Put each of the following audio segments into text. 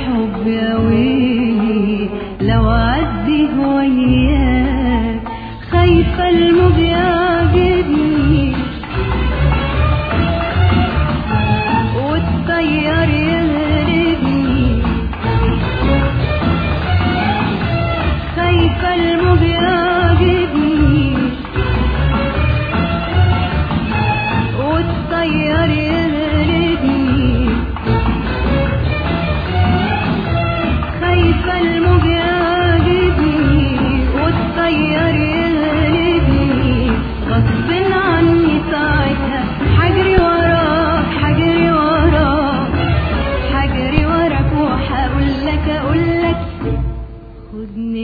الحب يا ويلي لو عدي وياك خايفة الموج يعجبني والطيار يغربني خايفة الموج يعجبني والطيار يغربني خايفة الموج يعجبني والطيار يغلبني غصب عني ساعتها حجري وراك حجري وراك حجري وراك وهقول لك اقول لك خدني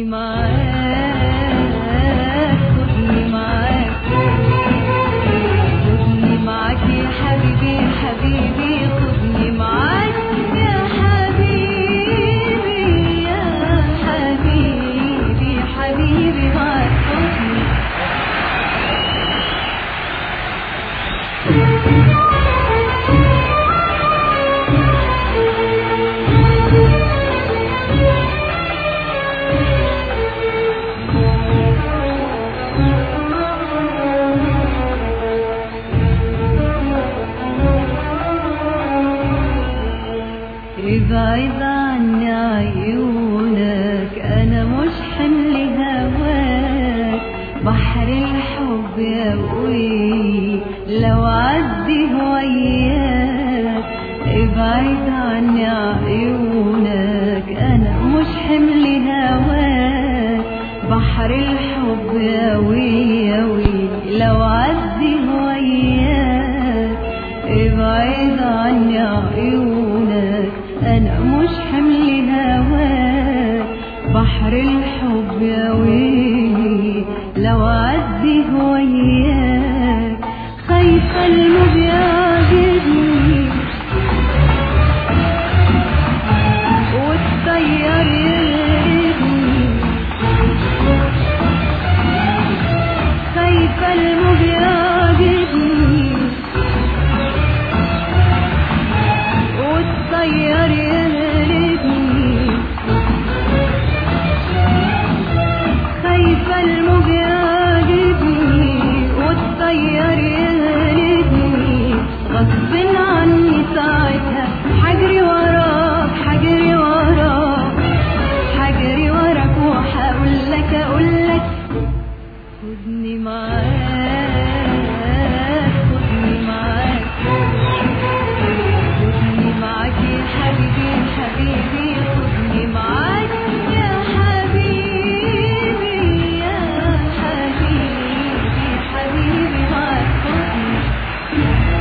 معاك خدني معاك خدني معاك يا حبيبي يا حبيبي خدني معاك يا حبيبي يا حبيبي حبيبي معاك خدني ابعد عني عيونك انا مش حمل هواك بحر الحب يا ابوي لو عدي وياك ابعد عني عيونك انا مش حمل هواك بحر الحب يا وي يا وي لو عدي وياك ابعد عني عيونك انا مش حمل هواك بحر الحب يا ويلي لو عدي وياك خايفة الموج يعجبني والطيار يغربني خايفة الموج يعجبني والطيار يغلبني خايفة الموج يعجبني والطيار يغلبني غصب عني ساعتها حجري وراك حجري وراك حجري وراك وهقول لك اقول لك خدني معاك خدني معاك خدني معاك يا حبيبي يا حبيبي خدني معاك يا حبيبي يا حبيبي حبيبي معاك خدني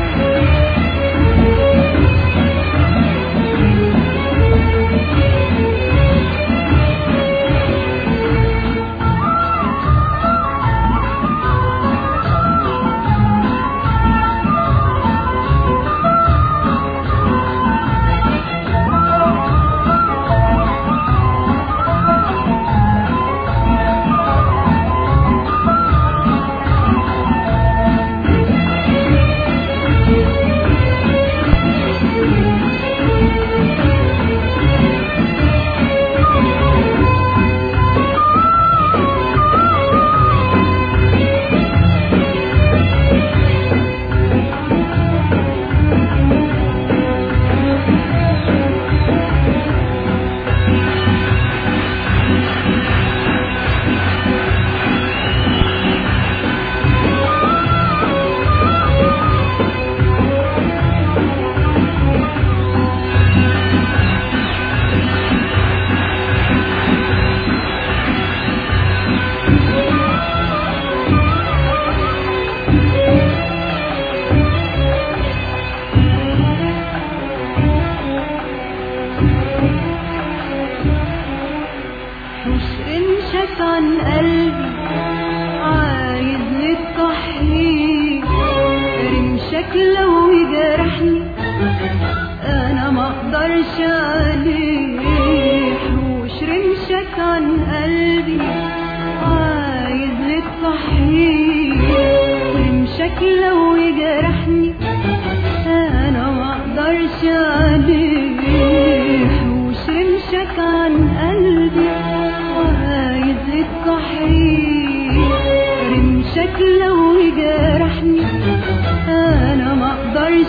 مش رمشك عن قلبي عايز للتحقيق رمشك لو يجرحني انا ما اقدرش عليه وش رمشك عن قلبي عايز للتحقيق رمشك لو يجرحني انا ما اقدرش عليه وش رمشك عن قلبي وعايز التحرير رمشك لو جرحني انا ما اقدرش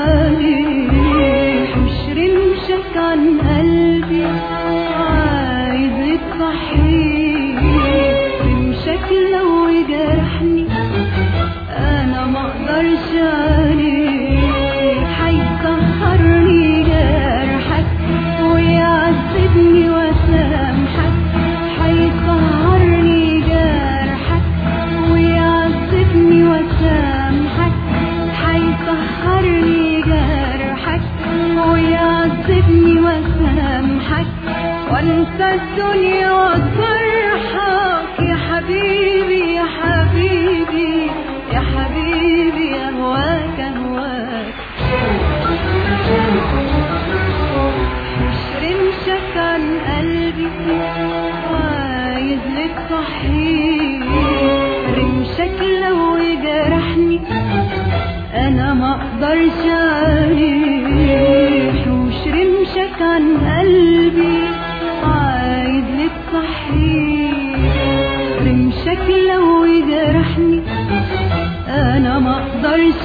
عليه مش رمشك عن قلبي عايز التحرير رمشك لو جرحني انا ما اقدرش عليه هيسهرني جرحك ويعذبني وسامحك هيسهرني جرحك ويعذبني وسامحك هيسهرني جرحك ويعذبني وسامحك وانسى الدنيا وفرحك يا حبيبي يا حبيبي يا حبيبي اهواك اهواك مش رمشك عن قلبي عايز لك صحيح رمشك لو جرحني انا ما اقدرش عليه وش رمشك عن قلبي عايز لك صحيح رمشك لو جرحني انا ما اقدرش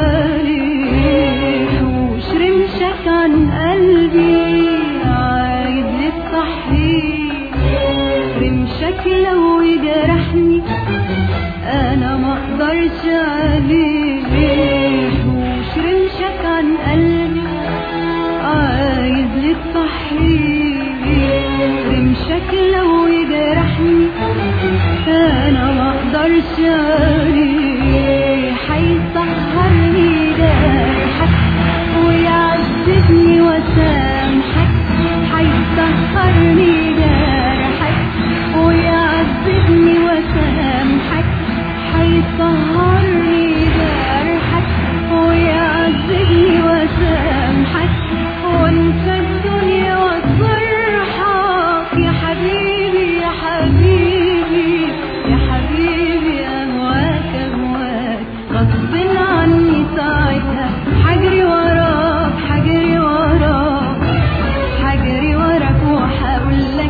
عليه وش رمشك عن قلبي عايز لك صحيح رمشك لو جرحني انا ما اقدرش عليه وش رمشك عن قلبي عايز لك صحيح رمشك لو جرحني انا ما اقدرش عليه هيسهرني جرحك ويعذبني وسامحك هيسهرني جرحك ويعذبني وسامحك هيسهرني جرحك ويعذبني وسامحك وانسى الدنيا وتفرحك يا حبيبي يا حبيبي يا حبيبي اهواك اهواك غصب عني ساعتها حجري وراك حجري وراك حجري وراك وحاول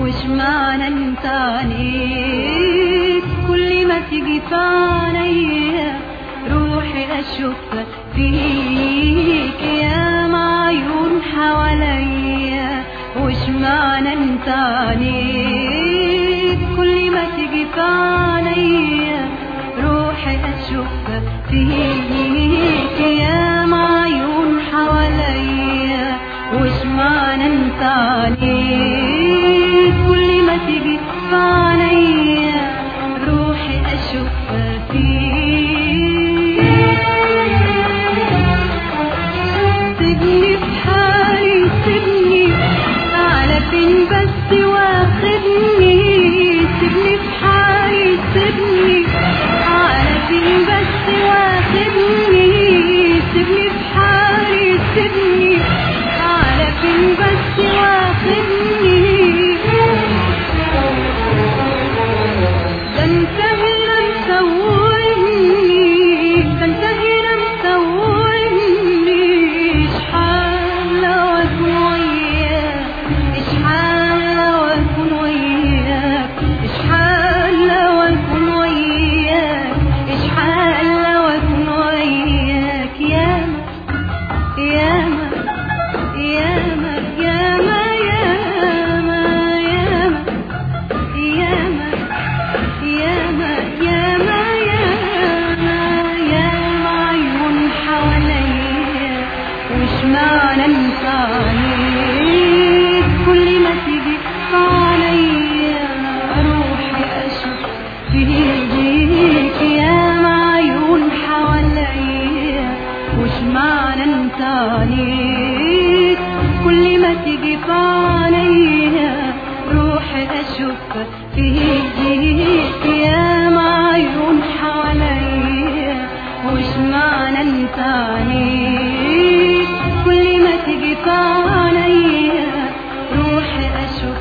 وش معنى انت عنيك كل ما تيجي في عينيا روحي اشوفها فيك يا معيون حواليا وش معنى انت عنيك كل ما تيجي في عينيا روحي اشوفها فيك يا معيون حواليا وش معنى انت عنيك كل ما تيجي في عينيا روحي اشوفها فيك سيبني في حالي سيبني على فين بس واخدني سيبني في حالي سيبني على فين بس واخدني سيبني في حالي سيبني على فين بس واخدني ده انت هنا مسويني ده انت هنا مسويني اشحال لو اكون وياك اشحال لو اكون وياك اشحال لو اكون وياك اشحال لو اكون وياك ياما ياما ياما ياما ياما ياما ياما ياما ياما ياما ياما عيون حواليا وش معنى انت عنيك كل ما تيجي عليا روحي اشوف فيك ياما عيون حواليا وش معنى انت عنيك كل ما تيجي في عليا روحي اشوف فيك يا معيون حواليا وش معنى انت عنيك كل ما تيجي في عليا روحي اشوف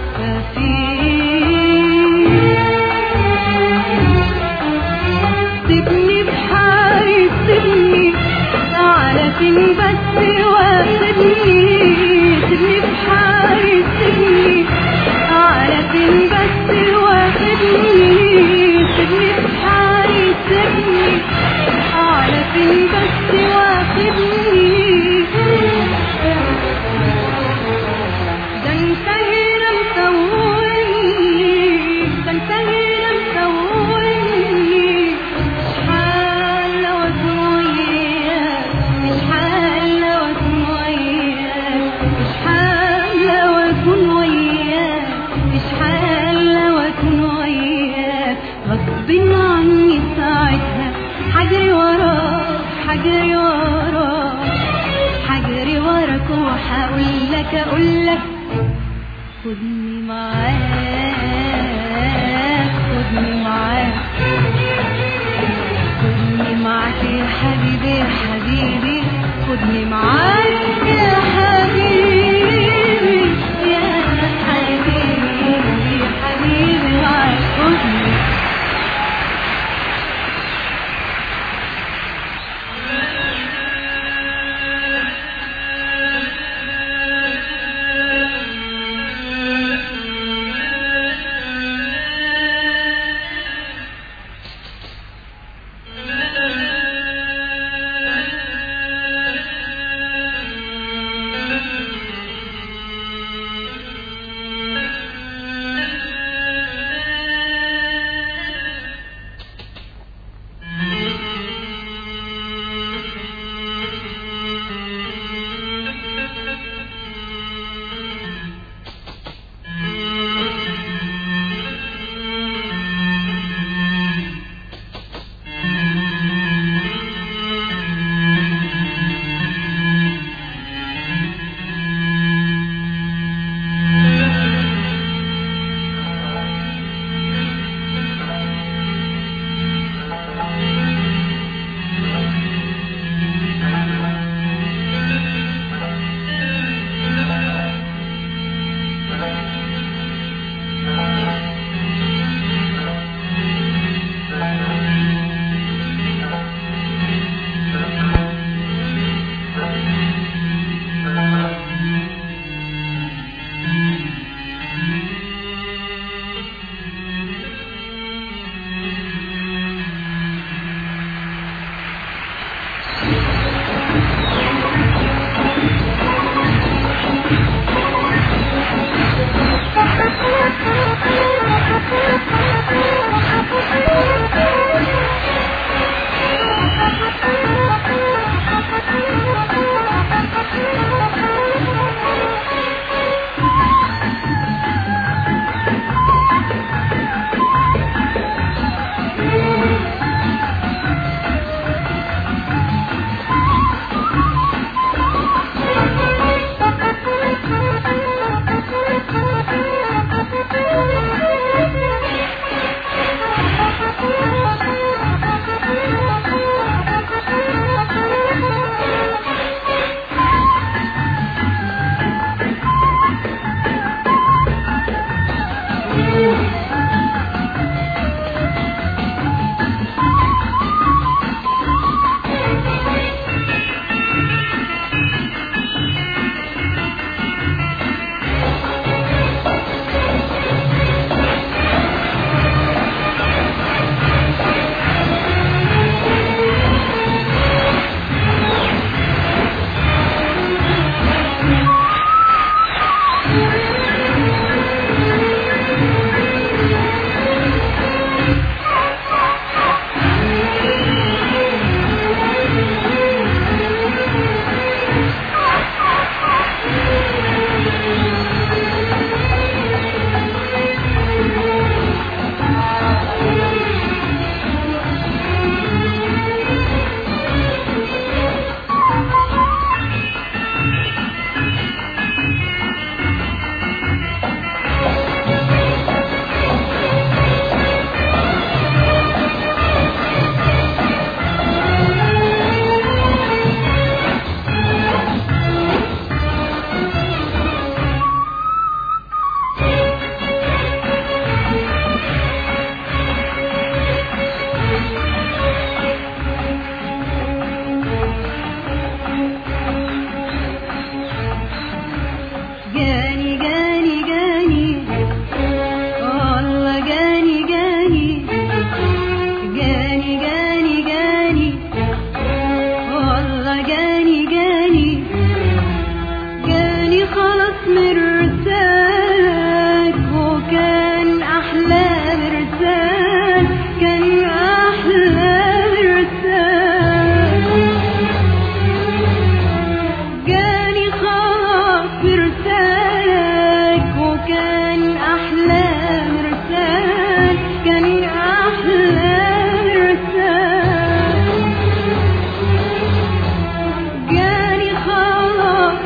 فيك سيبني بحالي سيبني على فين بس واخدني سيبني بحالي سيبني على فين بس واخدني سيبني بحالي سيبني على فين بس واخدني ده انت هنا مسويني ده انت هنا مسويني اشحال لو اكون وياك اشحال لو اكون وياك اشحال لو اكون وياك اشحال لو اكون وياك غصب عني ساعتها حجري وراك حجري وراك حجري وراك وهقول لك اقول لك خدني معاك خدني معاك خدني معاك يا حبيبي يا حبيبي خدني معاك يا حبيبي يا حبيبي يا حبيبي معاك خدني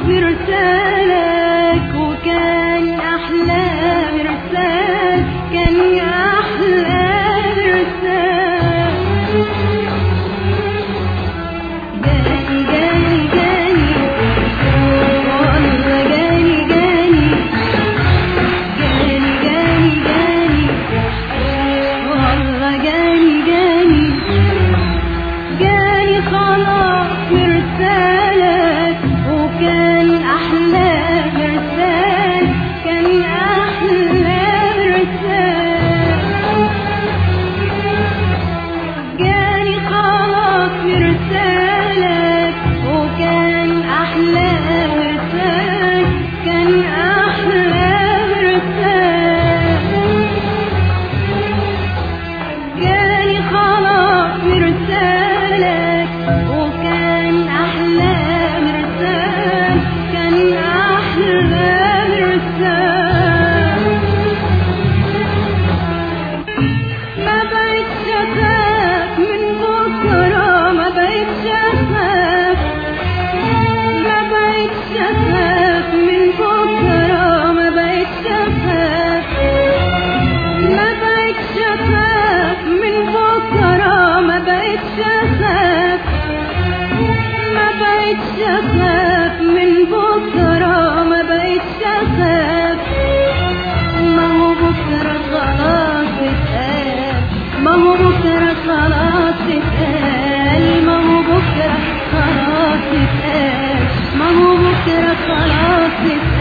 مرسالك وكان أحلى مرسال كان أحلى مرسال جاني جاني جاني والله جاني جاني جاني جاني جاني والله جاني جاني جاني خلاص مرسالك وكان أحلى مرسال كان أحلى مرسال جاني خلاص مرسالك وكان أحلى مرسال كان أحلى مرسال جاني خلاص مرسالك وكان أحلى مرسال كان أحلى مرسال ما بقتش أخاف من بكرة ما بقتش أخاف ما بقتش أخاف من بكرة ما بقتش أخاف ما بقتش أخاف من بكرة ما بقتش أخاف ما بقتش أخاف من بكرة ما بقتش أخاف ما هو بكرة خلاص اتقال ما هو بكرة خلاص اتقال ما هو بكرة خلاص اتقال ما هو بكرة خلاص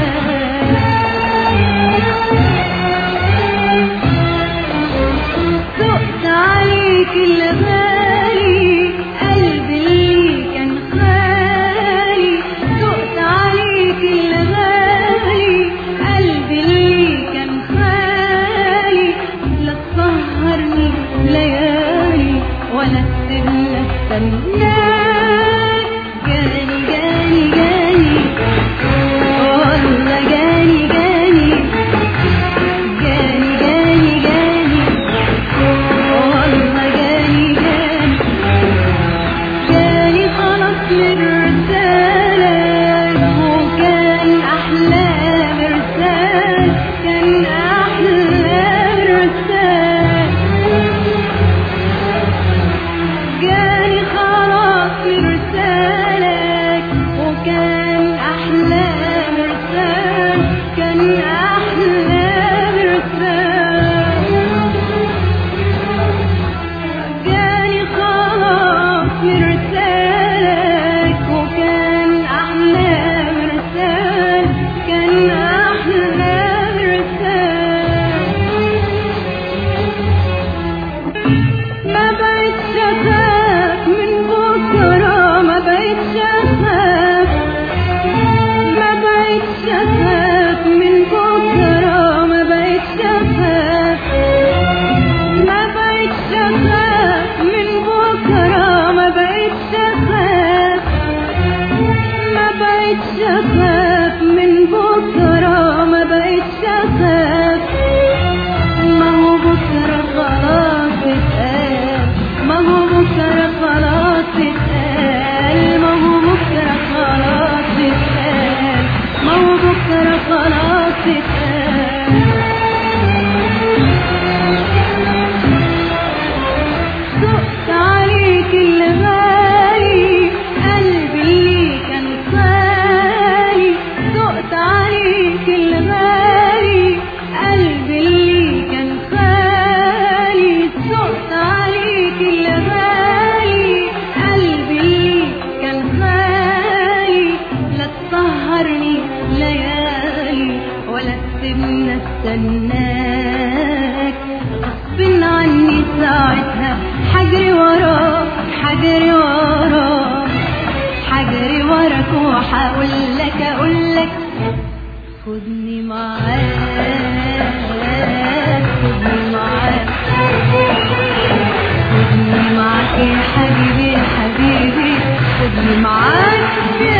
اتقال سقت عليك الغالي قلبي اللي كان خالي سقت عليك الغالي قلبي اللي كان خالي لا تسهرني ليالي ولا تسيبني استناك جاني جاني جاني والله جاني جاني جاني جاني جاني والله جاني جاني جاني خلاص مرسالك وكان أحلى مرسال كان أحلى مرسال جاني خلاص مرسالك وكان أحلى مرسال كان أحلى مرسال جاني خلاص مرسالك وكان أحلى مرسال كان أحلى مرسال ما بقتش أخاف من بكرة ما بقتش أخاف ما بقتش أخاف من بكرة ما بقتش أخاف ما بقتش أخاف من بكرة ما بقتش أخاف ما بقتش أخاف من بكرة ما بقتش أخاف ما هو بكرة خلاص اتقال ما هو بكرة خلاص اتقال ما هو بكرة خلاص اتقال ما هو بكرة خلاص اتقال سقت عليك الغالي قلبي اللي كان خالي سقت عليك الغالي قلبي اللي كان خالي سقت عليك الغالي قلبي اللي كان خالي لا تسهرني ليالي ولا تسيبني استناك غصب عني ساعتها حجري وراك حجري وراك حجري وراك وحاقول لك اقول لك خدني معاك خدني معاك خدني معاك يا حبيبي يا حبيبي خدني معاك يا